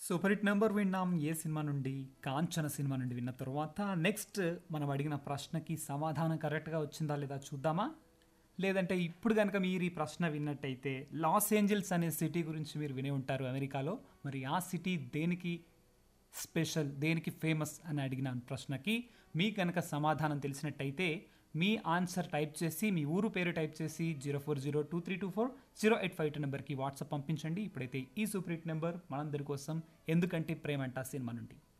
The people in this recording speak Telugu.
సూపర్ హిట్ నెంబర్ విన్నాం ఏ సినిమా నుండి కాంచన సినిమా నుండి విన్న తర్వాత నెక్స్ట్ మనం అడిగిన ప్రశ్నకి సమాధానం కరెక్ట్గా వచ్చిందా లేదా చూద్దామా లేదంటే ఇప్పుడు కనుక మీరు ఈ ప్రశ్న విన్నట్టయితే లాస్ ఏంజల్స్ అనే సిటీ గురించి మీరు వినే ఉంటారు అమెరికాలో మరి ఆ సిటీ దేనికి స్పెషల్ దేనికి ఫేమస్ అని అడిగిన ప్రశ్నకి మీకు కనుక సమాధానం తెలిసినట్టయితే మీ ఆన్సర్ టైప్ చేసి మీ ఊరు పేరు టైప్ చేసి zero four zero two three two four zero eight five two నెంబర్కి వాట్సాప్ పంపించండి ఇప్పుడైతే ఈ సూపర్ హిట్ నెంబర్ మనందరి కోసం ఎందుకంటే ప్రేమంట సినిమా నుండి